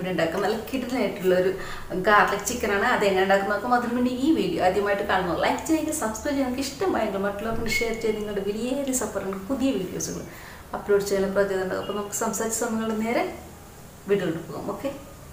ഇവിടെ ഉണ്ടാക്കാം നല്ല കിടലായിട്ടുള്ള ഒരു ഗാർലിക് ചിക്കനാണ് അത് എങ്ങനെ ഉണ്ടാക്കുന്ന നോക്കാം അതിന് വേണ്ടി ഈ വീഡിയോ ആദ്യമായിട്ട് കാണുന്നു ലൈക്ക് ചെയ്യുക സബ്സ്ക്രൈബ് ചെയ്യുക നിങ്ങൾക്ക് ഇഷ്ടമായെങ്കിൽ മറ്റുള്ളവർക്ക് ഷെയർ ചെയ്ത് നിങ്ങളുടെ വലിയൊരു സപ്പോർട്ടുണ്ട് പുതിയ വീഡിയോസുകൾ അപ്ലോഡ് ചെയ്യാൻ പ്രത്യേകത ഉണ്ടാകും അപ്പോൾ നമുക്ക് സംസാരിച്ച സമയങ്ങളിൽ നേരെ വീഡിയോയിൽ പോകാം ഓക്കെ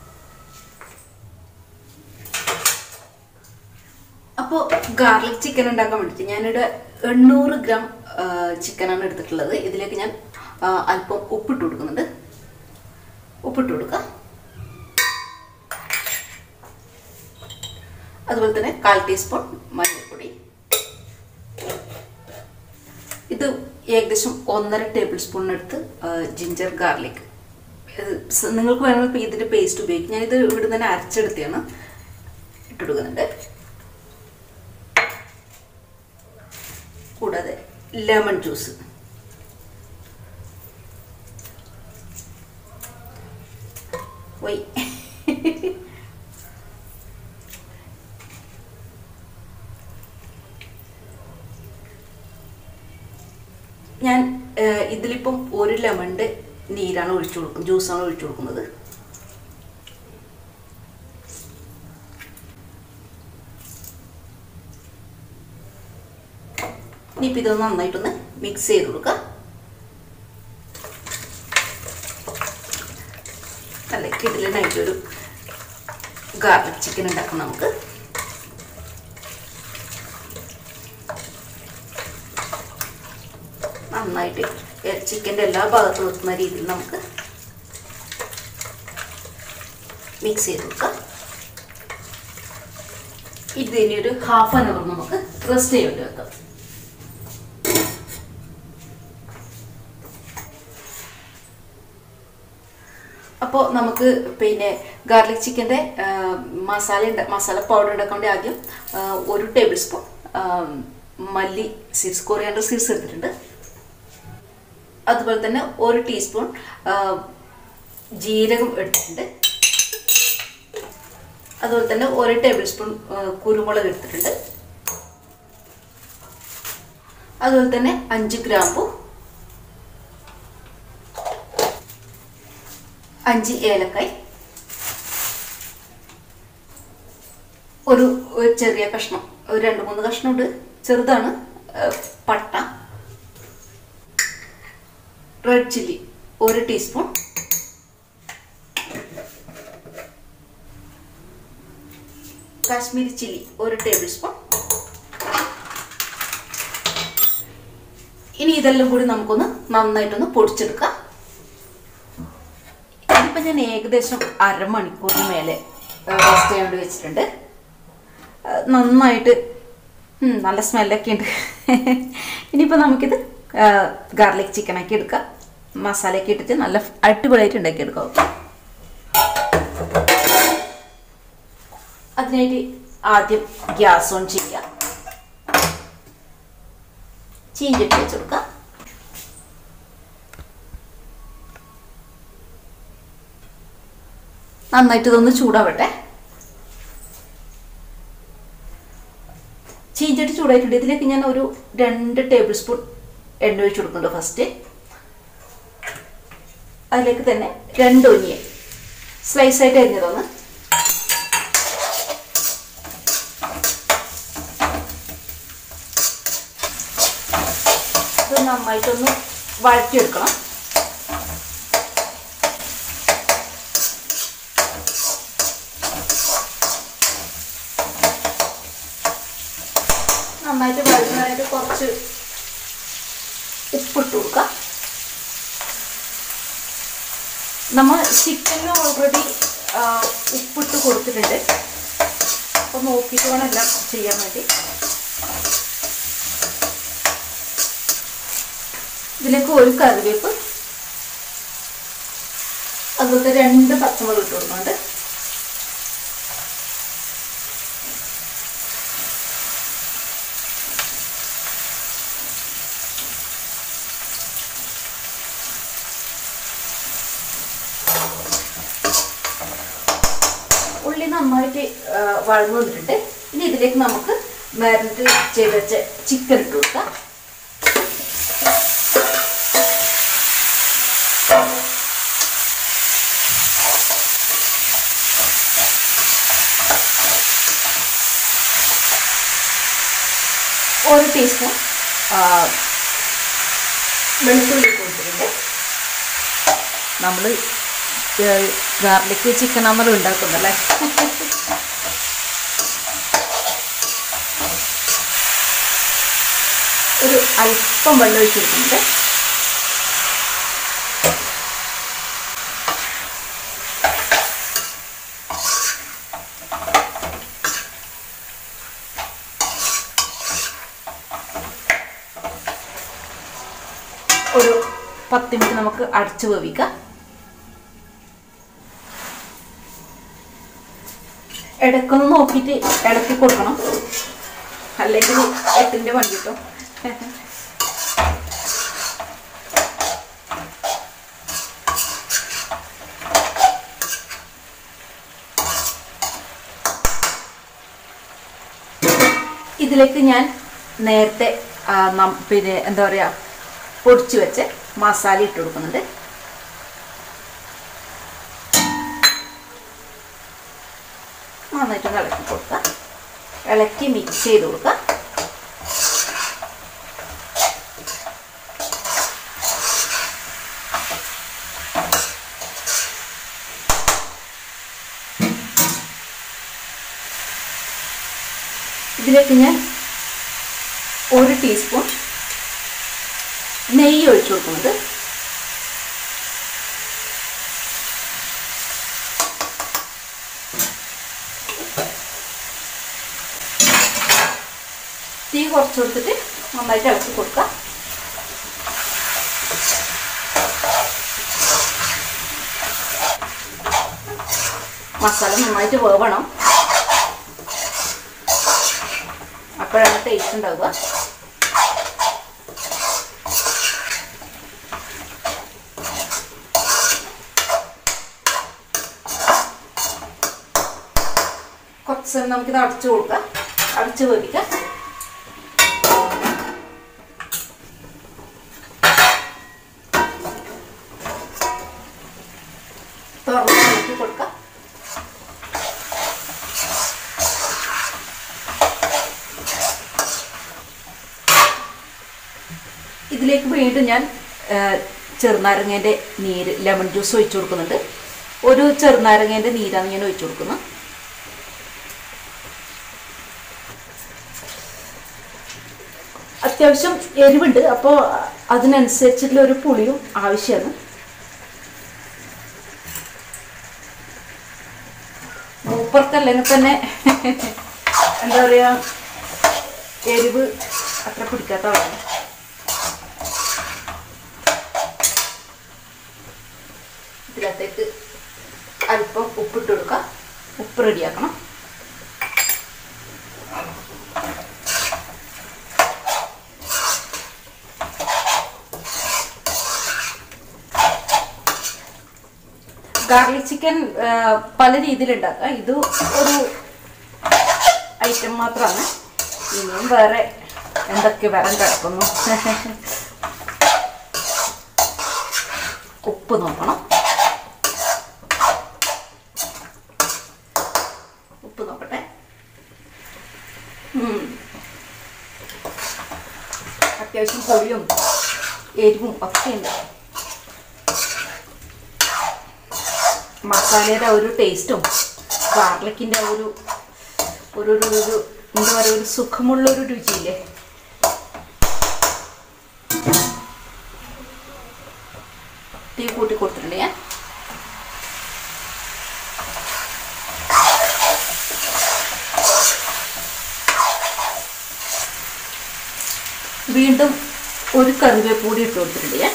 അപ്പോൾ ഗാർലിക് ചിക്കൻ ഉണ്ടാക്കാൻ വേണ്ടിയിട്ട് ഞാനിവിടെ എണ്ണൂറ് ഗ്രാം ചിക്കനാണ് എടുത്തിട്ടുള്ളത് ഇതിലേക്ക് ഞാൻ ആ, അല്പം ഉപ്പിട്ട് കൊടുക്കുന്നുണ്ട് ഉപ്പിട്ട് കൊടുക്കുക അതുപോലെ തന്നെ കാൽ ടീസ്പൂൺ മഞ്ഞൾപ്പൊടി ഇത് ഏകദേശം ഒന്നര ടേബിൾ സ്പൂൺ എടുത്ത് ജിഞ്ചർ ഗാർലിക് ഇത് സ- നിങ്ങൾക്ക് വേണമെങ്കിൽ ഇപ്പം ഇതിൻ്റെ പേസ്റ്റ് ഉപയോഗിക്കും ഞാനിത് ഇവിടെ തന്നെ അരച്ചെടുത്താണ് ഇട്ടെടുക്കുന്നുണ്ട് കൂടാതെ ലെമൺ ജ്യൂസ് വൈ ഞാൻ ഏഹ്, ഇതിലിപ്പം ഒരു ലെമണിൻ്റെ നീരാണ് ഒഴിച്ചു കൊടുക്കുന്നത് ജ്യൂസാണ് ഒഴിച്ചു കൊടുക്കുന്നത് ഇനിയിപ്പോൾ ഇതൊന്ന് നന്നായിട്ടൊന്ന് മിക്സ് ചെയ്ത് കൊടുക്കുക നല്ല കിടിലനായിട്ടൊരു ഗാർലിക് ചിക്കൻ ഉണ്ടാക്കാം നമുക്ക് നന്നായിട്ട് ചിക്കൻ്റെ എല്ലാ ഭാഗത്തും എത്തുന്ന രീതിയിൽ നമുക്ക് മിക്സ് ചെയ്ത് കൊടുക്കാം ഇത് ഇനി ഒരു ഹാഫ് ആൻ അവർ നമുക്ക് റെസ്റ്റ് ചെയ്യാൻ വേണ്ടി വെക്കാം അപ്പോൾ നമുക്ക് പിന്നെ ഗാർലിക് ചിക്കൻ്റെ മസാല ഉണ്ട മസാല പൗഡർ ഉണ്ടാക്കാൻ വേണ്ടി ആദ്യം ആ, ഒരു ടേബിൾ സ്പൂൺ ആ, മല്ലി സീഡ്സ് കൊറിയാണ്ടർ സീഡ്സ് എടുത്തിട്ടുണ്ട് അതുപോലെ തന്നെ ഒരു ടീസ്പൂൺ ആ, ജീരകം എടുത്തിട്ടുണ്ട് അതുപോലെ തന്നെ ഒരു ടേബിൾ സ്പൂൺ ആ, കുരുമുളക് എടുത്തിട്ടുണ്ട് അതുപോലെ തന്നെ അഞ്ച് ഗ്രാമ്പു അഞ്ച് ഏലക്കായ് ഒരു ഒരു ചെറിയ കഷ്ണം ഒരു രണ്ട് മൂന്ന് കഷ്ണമുണ്ട് ചെറുതാണ് ആ, പട്ട റെഡ് ചില്ലി ഒരു ടീസ്പൂൺ കാശ്മീരി ചില്ലി ഒരു ടേബിൾ സ്പൂൺ ഇനി ഇതെല്ലാം കൂടി നമുക്കൊന്ന് നന്നായിട്ടൊന്ന് പൊടിച്ചെടുക്കാം ഇതിപ്പോൾ ഞാൻ ഏകദേശം അരമണിക്കൂറിന് മേലെ റോസ്റ്റ് ചെയ്യാൻ വേണ്ടി വെച്ചിട്ടുണ്ട് ആ, നന്നായിട്ട് ഉം, നല്ല സ്മെല്ലൊക്കെ ഉണ്ട് ഇനിയിപ്പോൾ നമുക്കിത് ഗാർലിക് ചിക്കനൊക്കെ എടുക്കാം മസാലയൊക്കെ ഇട്ടിട്ട് നല്ല അടിപൊളിയായിട്ട് ഉണ്ടാക്കി എടുക്കാം അതിനായിട്ട് ആദ്യം ഗ്യാസ് ഓൺ ചെയ്യാം ചീഞ്ചട്ടി വെച്ച് കൊടുക്കാം നന്നായിട്ട് ഇതൊന്ന് ചൂടാവട്ടെ ചീഞ്ചട്ടി ചൂടായിട്ടുണ്ട് ഇതിലേക്ക് ഞാൻ ഒരു രണ്ട് ടേബിൾ സ്പൂൺ എണ്ണ ഒഴിച്ച് കൊടുക്കുന്നുണ്ട് ഫസ്റ്റ് അതിലേക്ക് തന്നെ രണ്ട് ഒനിയൻ സ്ലൈസ് ആയിട്ട് അരിഞ്ഞതൊന്ന് ഇത് നന്നായിട്ടൊന്ന് വഴറ്റിയെടുക്കണം നന്നായിട്ട് വഴുകുന്നതായിട്ട് കുറച്ച് ഉപ്പിട്ട് കൊടുക്കാം നമ്മൾ ചിക്കനിൽ ഓൾറെഡി ഉപ്പിട്ട് കൊടുത്തിട്ടുണ്ട് അപ്പോൾ നോക്കിയിട്ട് വേണം എല്ലാം ചെയ്യാൻ വേണ്ടി ഇതിലേക്ക് ഒരു കറിവേപ്പ് അതുപോലത്തെ രണ്ട് പച്ചമുളക് ഇട്ട് കൊടുക്കുന്നുണ്ട് ഉള്ളി നന്നായിട്ട് ആ, വഴന്നു വന്നിട്ടുണ്ട് ഇനി ഇതിലേക്ക് നമുക്ക് മാരിനേറ്റ് ചെയ്ത് വെച്ച ചിക്കൻ ഇട്ട് കൊടുക്കാം ഒരു ടീസ്പൂൺ വെളുത്തുള്ളി ഇട്ട് കൊടുത്തിട്ടുണ്ട് നമ്മൾ ഗാർലിക് ചിക്കൻ നമ്മൾ ഉണ്ടാക്കുന്നല്ലേ ഒരു അല്പം വെള്ളം ഒഴിച്ച് കൊടുക്കുന്നുണ്ട് ഒരു പത്ത് മിനിറ്റ് നമുക്ക് അടച്ചു വേവിക്കാം ഇടയ്ക്കൊന്ന് നോക്കിയിട്ട് ഇടയ്ക്ക് കൊടുക്കണം അല്ലെങ്കിൽ എട്ടിൻ്റെ വണ്ടി കിട്ടും ഇതിലേക്ക് ഞാൻ നേരത്തെ ആ, നം- പിന്നെ എന്താ പറയുക പൊടിച്ചു വെച്ച് മസാല ഇട്ട് കൊടുക്കുന്നുണ്ട് നന്നായിട്ട് ഇളക്കി കൊടുക്കുക ഇളക്കി മിക്സ് ചെയ്ത് കൊടുക്കുക ഇതിലേക്ക് ഞാൻ ഒരു ടീസ്പൂൺ നെയ്യ് ഒഴിച്ചു കൊടുക്കുന്നത് തീ കുറച്ച് കൊടുത്തിട്ട് നന്നായിട്ട് ഇളക്കി കൊടുക്കുക മസാല നന്നായിട്ട് വേവണം അപ്പോഴാണ് ടേസ്റ്റ് ഉണ്ടാവുക കുറച്ച് സമയം നമുക്കിത് അടച്ചു കൊടുക്കാം അടച്ചു വേവിക്കാം തുറന്ന് ഇളക്കി കൊടുക്കാം ഇതിലേക്ക് വീണ്ടും ഞാൻ ആ, ചെറുനാരങ്ങേൻ്റെ നീര് ലെമൺ ജ്യൂസ് ഒഴിച്ചു കൊടുക്കുന്നുണ്ട് ഒരു ചെറുനാരങ്ങേൻ്റെ നീരാണ് ഞാൻ ഒഴിച്ചു കൊടുക്കുന്നത് അത്യാവശ്യം എരിവുണ്ട് അപ്പോൾ അതിനനുസരിച്ചിട്ടുള്ള ഒരു പുളിയും ആവശ്യമാണ് മൂപ്പർക്കല്ലെങ്കിൽ തന്നെ എന്താ പറയുക എരിവ് അത്ര പിടിക്കാത്ത ആളാണ് ഇതിനകത്തേക്ക് അല്പം ഉപ്പിട്ട് കൊടുക്കാം ഉപ്പ് റെഡിയാക്കണം ഗാർലിക് ചിക്കൻ പല രീതിയിൽ ഉണ്ടാക്കാം ഇത് ഒരു ഐറ്റം മാത്രമാണ് ഇനിയും വേറെ എന്തൊക്കെ വരാൻ കിടക്കുന്നു ഉപ്പ് നോക്കണം ഉപ്പ് നോക്കട്ടെ ഉം. അത്യാവശ്യം പൊടിയും എരിവും ഒക്കെ ഉണ്ട് മസാലയുടെ ആ ഒരു ടേസ്റ്റും ഗാർലിക്കിൻ്റെ ആ ഒരു ഒരു ഒരു ഒരു എന്താ പറയുക ഒരു സുഖമുള്ള ഒരു രുചിയില്ലേ തീ കൂട്ടി കൊടുത്തിട്ടുണ്ട് ഞാൻ വീണ്ടും ഒരു കറിവേപ്പൂടി ഇട്ട് കൊടുത്തിട്ടുണ്ട് ഞാൻ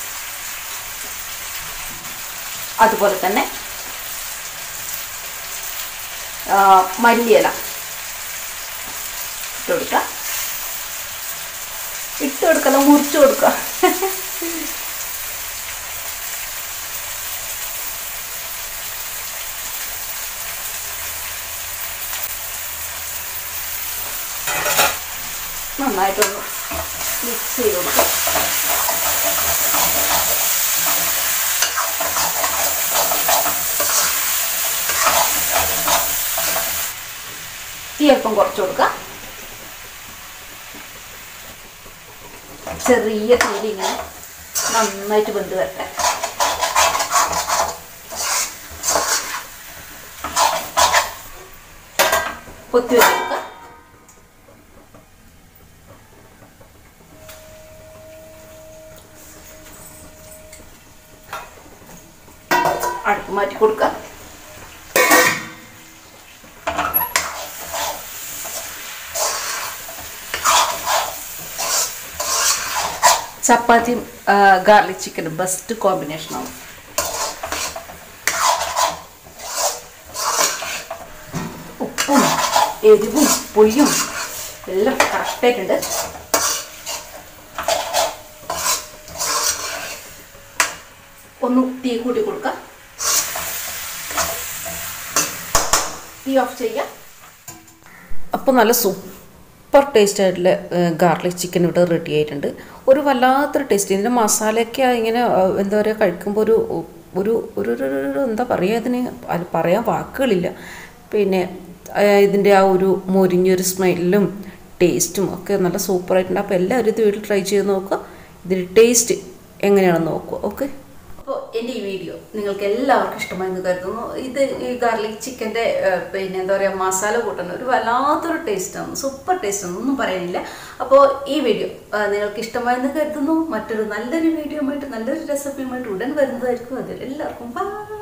അതുപോലെ തന്നെ ആ, മല്ലിയില ഇട്ട് കൊടുക്കുക ഇട്ട് കൊടുക്കല മുറിച്ച് കൊടുക്കുക നന്നായിട്ടൊന്ന് മിക്സ് ചെയ്ത് കൊടുക്കുക തീ അല്പം കുറച്ച് കൊടുക്കുക ചെറിയ തീയിൽ ഇങ്ങനെ നന്നായിട്ട് വെന്ത് വരട്ടെ പൊത്തി വെച്ചെടുക്കുക അടുപ്പ് മാറ്റി കൊടുക്കുക ചപ്പാത്തിയും ഗാർലിക് ചിക്കനും ബെസ്റ്റ് കോമ്പിനേഷനാണ് ഉപ്പും എരിവും പുളിയും എല്ലാം കറക്റ്റായിട്ടുണ്ട് ഒന്ന് തീ കൂട്ടി കൊടുക്കാം തീ ഓഫ് ചെയ്യാം അപ്പോൾ നല്ല സൂപ്പർ ടേസ്റ്റ് ആയിട്ടുള്ള ഗാർലിക് ചിക്കൻ ഇവിടെ റെഡി ആയിട്ടുണ്ട് ഒരു വല്ലാത്തൊരു ടേസ്റ്റ് ഇതിൻ്റെ മസാലയൊക്കെ ഇങ്ങനെ ഏഹ്, എന്താ പറയുക കഴിക്കുമ്പോൾ ഒരു ഒരു ഒരു ഒരു- ഒരു- ഒരു എന്താ പറയുക ഇതിന് അത് പറയാൻ വാക്കുകളില്ല പിന്നെ ഏഹ്, ഇതിൻ്റെ ആ ഒരു മൊരിഞ്ഞൊരു സ്മെല്ലും ടേസ്റ്റും ഒക്കെ നല്ല സൂപ്പറായിട്ടുണ്ട് അപ്പോൾ എല്ലാവരും ഇത് വീട്ടിൽ ട്രൈ ചെയ്ത് നോക്കുക ഇതിൻ്റെ ടേസ്റ്റ് എങ്ങനെയാണെന്ന് നോക്കുക ഓക്കെ അപ്പോൾ എൻ്റെ ഈ വീഡിയോ നിങ്ങൾക്ക് എല്ലാവർക്കും ഇഷ്ടമായെന്ന് കരുതുന്നു ഇത് ഈ ഗാർലിക് ചിക്കൻ്റെ പിന്നെ എന്താ പറയുക മസാല കൂട്ടുന്ന ഒരു വല്ലാത്തൊരു ടേസ്റ്റാണ് സൂപ്പർ ടേസ്റ്റാണ് ഒന്നും പറയാനില്ല അപ്പോൾ ഈ വീഡിയോ ആ, നിങ്ങൾക്ക് ഇഷ്ടമായെന്ന് കരുതുന്നു മറ്റൊരു നല്ലൊരു വീഡിയോ ആയിട്ട് നല്ലൊരു റെസിപ്പിയുമായിട്ട് ഉടൻ വരുന്നതായിരിക്കും അതിൽ എല്ലാവർക്കും ബൈ